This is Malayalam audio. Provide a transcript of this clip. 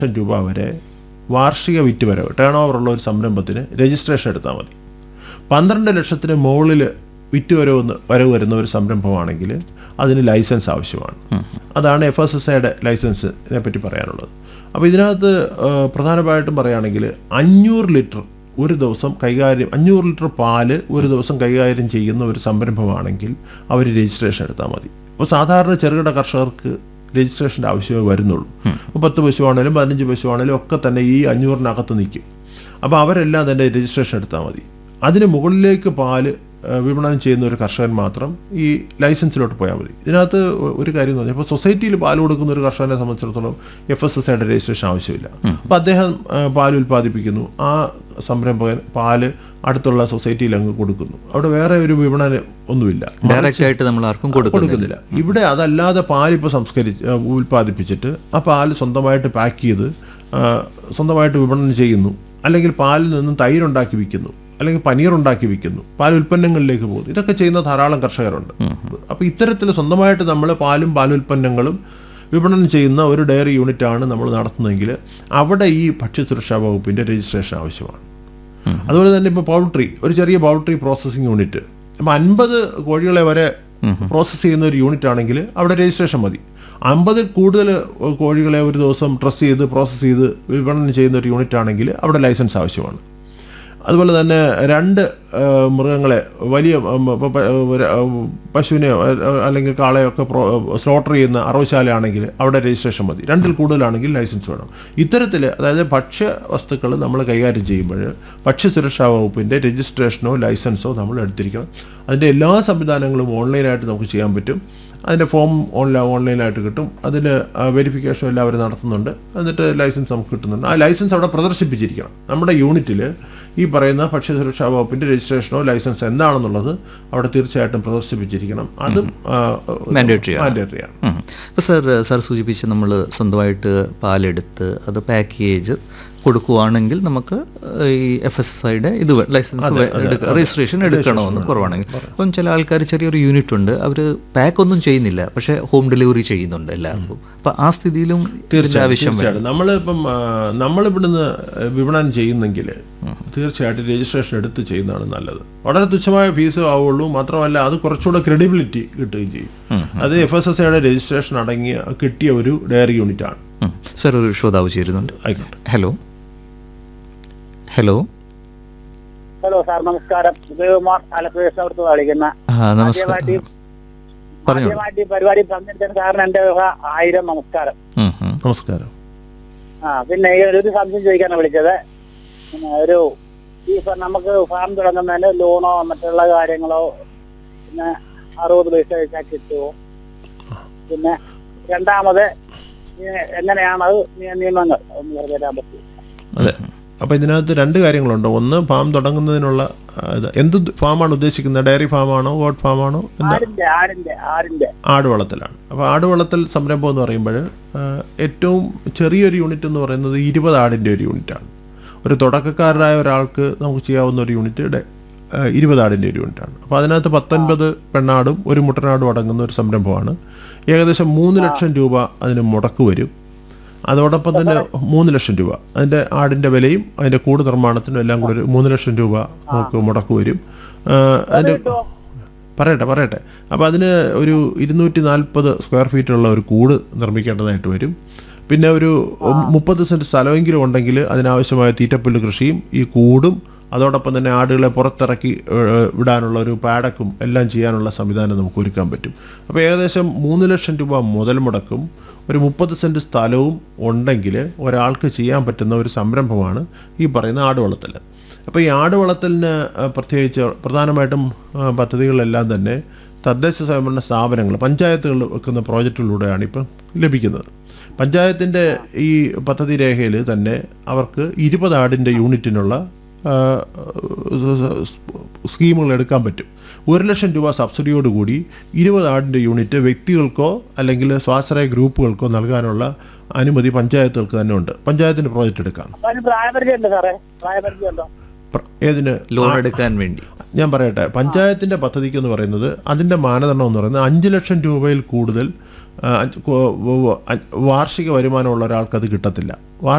ലക്ഷം രൂപ വരെ വാർഷിക വിറ്റുവരവ് ടേൺ ഓവർ ഉള്ള ഒരു സംരംഭത്തിന് രജിസ്ട്രേഷൻ എടുത്താൽ മതി പന്ത്രണ്ട് ലക്ഷത്തിന് മുകളിൽ വിറ്റുവരവ് വരവ് വരുന്ന ഒരു സംരംഭമാണെങ്കിൽ അതിന് ലൈസൻസ് ആവശ്യമാണ് അതാണ് എഫ് എസ് എസ് ഐയുടെ ലൈസൻസിനെ പറ്റി പറയാനുള്ളത് അപ്പോൾ ഇതിനകത്ത് ആ, പ്രധാനമായിട്ടും പറയുകയാണെങ്കിൽ അഞ്ഞൂറ് ലിറ്റർ ഒരു ദിവസം കൈകാര്യം അഞ്ഞൂറ് ലിറ്റർ പാല് ഒരു ദിവസം കൈകാര്യം ചെയ്യുന്ന ഒരു സംരംഭമാണെങ്കിൽ അവർ രജിസ്ട്രേഷൻ എടുത്താൽ മതി അപ്പോൾ സാധാരണ ചെറുകിട കർഷകർക്ക് രജിസ്ട്രേഷൻ്റെ ആവശ്യമേ വരുന്നുള്ളൂ അപ്പോൾ പത്ത് പശുവാണേലും പതിനഞ്ച് പശുവാണേലും ഒക്കെ തന്നെ ഈ അഞ്ഞൂറിനകത്ത് നിൽക്കും അപ്പോൾ അവരെല്ലാം തന്നെ രജിസ്ട്രേഷൻ എടുത്താൽ മതി അതിന് മുകളിലേക്ക് പാല് ആ, വിപണനം ചെയ്യുന്ന ഒരു കർഷകൻ മാത്രം ഈ ലൈസൻസിലോട്ട് പോയാൽ മതി ഇതിനകത്ത് ഒ- ഒരു കാര്യം എന്ന് പറഞ്ഞാൽ ഇപ്പോൾ സൊസൈറ്റിയിൽ പാൽ കൊടുക്കുന്ന ഒരു കർഷകനെ സംബന്ധിച്ചിടത്തോളം എഫ് എസ് എസ് ഐയുടെ രജിസ്ട്രേഷൻ ആവശ്യമില്ല അപ്പോൾ അദ്ദേഹം ആ, പാൽ ഉൽപ്പാദിപ്പിക്കുന്നു ആ സംരംഭകൻ പാല് അടുത്തുള്ള സൊസൈറ്റിയിൽ അങ്ങ് കൊടുക്കുന്നു അവിടെ വേറെ ഒരു വിപണനം ഒന്നുമില്ല ഡയറക്റ്റ് ആയിട്ട് നമ്മൾ ആർക്കും കൊടുക്കുന്നില്ല കൊടുക്കുന്നില്ല ഇവിടെ അതല്ലാതെ പാലിപ്പോൾ സംസ്കരിച്ച് ആ, ഉൽപ്പാദിപ്പിച്ചിട്ട് ആ പാല് സ്വന്തമായിട്ട് പാക്ക് ചെയ്ത് ആ, സ്വന്തമായിട്ട് വിപണനം ചെയ്യുന്നു അല്ലെങ്കിൽ പാലിൽ നിന്നും തൈരുണ്ടാക്കി വിൽക്കുന്നു അല്ലെങ്കിൽ പനീർ ഉണ്ടാക്കി വിൽക്കുന്നു പാൽ ഉൽപ്പന്നങ്ങളിലേക്ക് പോകുന്നു ഇതൊക്കെ ചെയ്യുന്ന ധാരാളം കർഷകരുണ്ട് അപ്പോൾ ഇത്തരത്തിൽ സ്വന്തമായിട്ട് നമ്മൾ പാലും പാലുൽപ്പന്നങ്ങളും വിപണനം ചെയ്യുന്ന ഒരു ഡയറി യൂണിറ്റ് ആണ് നമ്മൾ നടത്തുന്നതെങ്കിൽ അവിടെ ഈ ഭക്ഷ്യസുരക്ഷാ വകുപ്പിന്റെ രജിസ്ട്രേഷൻ ആവശ്യമാണ് അതുപോലെ തന്നെ ഇപ്പോൾ പൗൾട്രി ഒരു ചെറിയ പൗൾട്രി പ്രോസസ്സിംഗ് യൂണിറ്റ് അപ്പോൾ അൻപത് കോഴികളെ വരെ പ്രോസസ്സ് ചെയ്യുന്ന ഒരു യൂണിറ്റ് ആണെങ്കിൽ അവിടെ രജിസ്ട്രേഷൻ മതി അമ്പതിൽ കൂടുതൽ കോഴികളെ ഒരു ദിവസം ട്രസ് ചെയ്ത് പ്രോസസ്സ് ചെയ്ത് വിപണനം ചെയ്യുന്ന ഒരു യൂണിറ്റ് ആണെങ്കിൽ അവിടെ ലൈസൻസ് ആവശ്യമാണ് അതുപോലെ തന്നെ രണ്ട് ആ, മൃഗങ്ങളെ വലിയ ഉം, പ- പ- ഒരു, ആ, പശുവിനെയോ ആ, അല്ലെങ്കിൽ കാളയോ ഒക്കെ സ്ലോട്ടർ ചെയ്യുന്ന അറവശാലയാണെങ്കിൽ അവിടെ രജിസ്ട്രേഷൻ മതി രണ്ടിൽ കൂടുതലാണെങ്കിൽ ലൈസൻസ് വേണം ഇത്തരത്തിൽ അതായത് ഭക്ഷ്യ വസ്തുക്കൾ നമ്മൾ കൈകാര്യം ചെയ്യുമ്പോൾ ഭക്ഷ്യസുരക്ഷാ വകുപ്പിൻ്റെ രജിസ്ട്രേഷനോ ലൈസൻസോ നമ്മൾ എടുത്തിരിക്കണം അതിൻ്റെ എല്ലാ സംവിധാനങ്ങളും ഓൺലൈനായിട്ട് നമുക്ക് ചെയ്യാൻ പറ്റും അതിൻ്റെ ഫോം ഓൺലൈൻ ഓൺലൈനായിട്ട് കിട്ടും അതിൽ വെരിഫിക്കേഷൻ എല്ലാം അവർ നടത്തുന്നുണ്ട് എന്നിട്ട് ലൈസൻസ് നമുക്ക് കിട്ടുന്നുണ്ട് ആ ലൈസൻസ് അവിടെ പ്രദർശിപ്പിച്ചിരിക്കണം നമ്മുടെ യൂണിറ്റിൽ ഈ പറയുന്ന ഭക്ഷ്യസുരക്ഷാ വകുപ്പിൻ്റെ രജിസ്ട്രേഷനോ ലൈസൻസ് എന്താണെന്നുള്ളത് അവിടെ തീർച്ചയായിട്ടും പ്രദർശിപ്പിച്ചിരിക്കണം അതും Mandatory ആണ്. മാൻഡേറ്ററി ആണ് അപ്പോൾ സാർ സാർ സൂചിപ്പിച്ച് നമ്മൾ സ്വന്തമായിട്ട് പാലെടുത്ത് അത് പാക്ക് ചെയ്ത് കൊടുക്കുവാണെങ്കിൽ നമുക്ക് ഈ എഫ് എസ് എസ് ഐയുടെ ഇത് വേ- ലൈസൻസ് വേ- എടുക്ക- രജിസ്ട്രേഷൻ എടുക്കണമെന്ന് കുറവാണെങ്കിൽ അപ്പം ചില ആൾക്കാർ ചെറിയൊരു യൂണിറ്റ് ഉണ്ട് അവർ പാക്ക് ഒന്നും ചെയ്യുന്നില്ല പക്ഷേ ഹോം ഡെലിവറി ചെയ്യുന്നുണ്ട് എല്ലാവർക്കും അപ്പം ആ സ്ഥിതിയിലും ഇതിൻ്റെ ആവശ്യം വേണം തീർച്ചയായിട്ടും നമ്മളിപ്പം ആ, നമ്മളിവിടുന്ന് വിപണനം ചെയ്യുന്നെങ്കിൽ തീർച്ചയായിട്ടും രജിസ്ട്രേഷൻ എടുത്ത് ചെയ്യുന്നതാണ് നല്ലത് വളരെ തുച്ഛമായ ഫീസ് ആവുള്ളൂ മാത്രമല്ല അത് കുറച്ചുകൂടെ ക്രെഡിബിലിറ്റി കിട്ടുകയും ചെയ്യും അത് എഫ് എസ് എസ് ഐയുടെ രജിസ്ട്രേഷൻ അടങ്ങിയ കിട്ടിയ ഒരു ഡയറി യൂണിറ്റ് ആണ് ഉം. സാർ ഒരു ശ്രോതാവ് ചേരുന്നുണ്ട് ആയിക്കോട്ടെ ഹലോ ഹലോ ഹലോ സാർ നമസ്കാരം ഉദയകുമാർ ആലപ്പുഴത്ത് കളിക്കുന്ന ആ നമസ്കാരം ആദ്യമായിട്ട് പറഞ്ഞോളൂ ആദ്യമായിട്ട് ഈ പരിപാടി പങ്കെടുത്തതിന് കാരണം എന്റെ വക ആയിരം നമസ്കാരം ഉം, ഉം. നമസ്കാരം ആ പിന്നെ ഈ ഒരു സംശയം ചോദിക്കാനാണ് വിളിച്ചത് പിന്നെ ഒരു ഈ ഇപ്പൊ നമുക്ക് ഫാം തുടങ്ങുന്നതിന് ലോണോ മറ്റുള്ള കാര്യങ്ങളോ പിന്നെ അറുപത് പൈസ വെച്ചാൽ കിട്ടുമോ പിന്നെ രണ്ടാമത് ഈ എങ്ങനെയാണ് അത് നിയ- നിയമങ്ങൾ ഒന്ന് പറഞ്ഞു തരാൻ പറ്റും അതെ അപ്പോൾ ഇതിനകത്ത് രണ്ട് കാര്യങ്ങളുണ്ട് ഒന്ന് ഫാം തുടങ്ങുന്നതിനുള്ള ആ, ഇത് എന്ത് ഫാമാണ് ഉദ്ദേശിക്കുന്നത് ഡയറി ഫാമാണോ ഗോഡ് ഫാമാണോ എന്താ ആടിന്റെ ആടിന്റെ ആടിന്റെ ആട് വളർത്തലാണ് അപ്പോൾ ആട് വളർത്തൽ സംരംഭം എന്ന് പറയുമ്പോൾ ഏറ്റവും ചെറിയൊരു യൂണിറ്റ് എന്ന് പറയുന്നത് ഇരുപത് ആടിൻ്റെ ഒരു യൂണിറ്റാണ് ഒരു തുടക്കക്കാരനായ ഒരാൾക്ക് നമുക്ക് ചെയ്യാവുന്ന ഒരു യൂണിറ്റ് ഡെ- ആ, ഇരുപത് ആടിൻ്റെ ഒരു യൂണിറ്റാണ് അപ്പോൾ അതിനകത്ത് പത്തൊൻപത് പെണ്ണാടും ഒരു മുട്ടനാടും അടങ്ങുന്ന ഒരു സംരംഭമാണ് ഏകദേശം മൂന്ന് ലക്ഷം രൂപ അതിന് മുടക്ക് വരും അതോടൊപ്പം തന്നെ മൂന്ന് ലക്ഷം രൂപ അതിൻ്റെ ആടിൻ്റെ വിലയും അതിൻ്റെ കൂട് നിർമ്മാണത്തിനും എല്ലാം കൂടെ ഒരു മൂന്ന് ലക്ഷം രൂപ നമുക്ക് മുടക്ക് വരും ആ, അതിൻ്റെ പറയട്ടെ പറയട്ടെ അപ്പോൾ അതിന് ഒരു ഇരുന്നൂറ്റി നാൽപ്പത് സ്ക്വയർ ഫീറ്റുള്ള ഒരു കൂട് നിർമ്മിക്കേണ്ടതായിട്ട് വരും പിന്നെ ഒരു മുപ്പത് സെൻറ്റ് സ്ഥലമെങ്കിലും ഉണ്ടെങ്കിൽ അതിനാവശ്യമായ തീറ്റപ്പുല്ല് കൃഷിയും ഈ കൂടും അതോടൊപ്പം തന്നെ ആടുകളെ പുറത്തിറക്കി ഏഹ്, വിടാനുള്ള ഒരു പാടക്കും എല്ലാം ചെയ്യാനുള്ള സംവിധാനം നമുക്ക് ഒരുക്കാൻ പറ്റും അപ്പോൾ ഏകദേശം മൂന്ന് ലക്ഷം രൂപ മുതൽ മുടക്കും ഒരു മുപ്പത് സെൻറ്റ് സ്ഥലവും ഉണ്ടെങ്കിൽ ഒരാൾക്ക് ചെയ്യാൻ പറ്റുന്ന ഒരു സംരംഭമാണ് ഈ പറയുന്ന ആട് വളർത്തൽ അപ്പോൾ ഈ ആട് വളർത്തലിന് ആ, പ്രത്യേകിച്ച് പ്രധാനമായിട്ടും ആ, പദ്ധതികളെല്ലാം തന്നെ തദ്ദേശ സ്വയംഭരണ സ്ഥാപനങ്ങൾ പഞ്ചായത്തുകൾ വെക്കുന്ന പ്രോജക്റ്റുകളിലൂടെയാണ് ഇപ്പം ലഭിക്കുന്നത് പഞ്ചായത്തിൻ്റെ ഈ പദ്ധതി രേഖയിൽ തന്നെ അവർക്ക് ഇരുപത് ആടിൻ്റെ യൂണിറ്റിനുള്ള ആ, സ്കീമുകൾ എടുക്കാൻ പറ്റും ഒരു ലക്ഷം രൂപ സബ്സിഡിയോടുകൂടി ഇരുപത് ആടിൻ്റെ യൂണിറ്റ് വ്യക്തികൾക്കോ അല്ലെങ്കിൽ സ്വാശ്രയ ഗ്രൂപ്പുകൾക്കോ നൽകാനുള്ള അനുമതി പഞ്ചായത്തുകൾക്ക് തന്നെ ഉണ്ട് പഞ്ചായത്തിന് പ്രോജക്റ്റ് എടുക്കാം അപ്പൊ അതിന് പ്രായപരിചയം ഉണ്ടോ സാറേ പ്രായപരിചയം ഉണ്ടോ പ്ര- ഏതിന് ലോൺ എടുക്കാൻ വേണ്ടി ഞാൻ പറയട്ടെ പഞ്ചായത്തിന്റെ പദ്ധതിക്ക് എന്ന് പറയുന്നത് അതിന്റെ മാനദണ്ഡം എന്ന് പറയുന്നത് അഞ്ച് ലക്ഷം രൂപയിൽ കൂടുതൽ ആ, അഞ്ച് കോ- വ- വ- അഞ്ച് വാർഷിക വരുമാനമുള്ള ഒരാൾക്ക് അത് കിട്ടത്തില്ല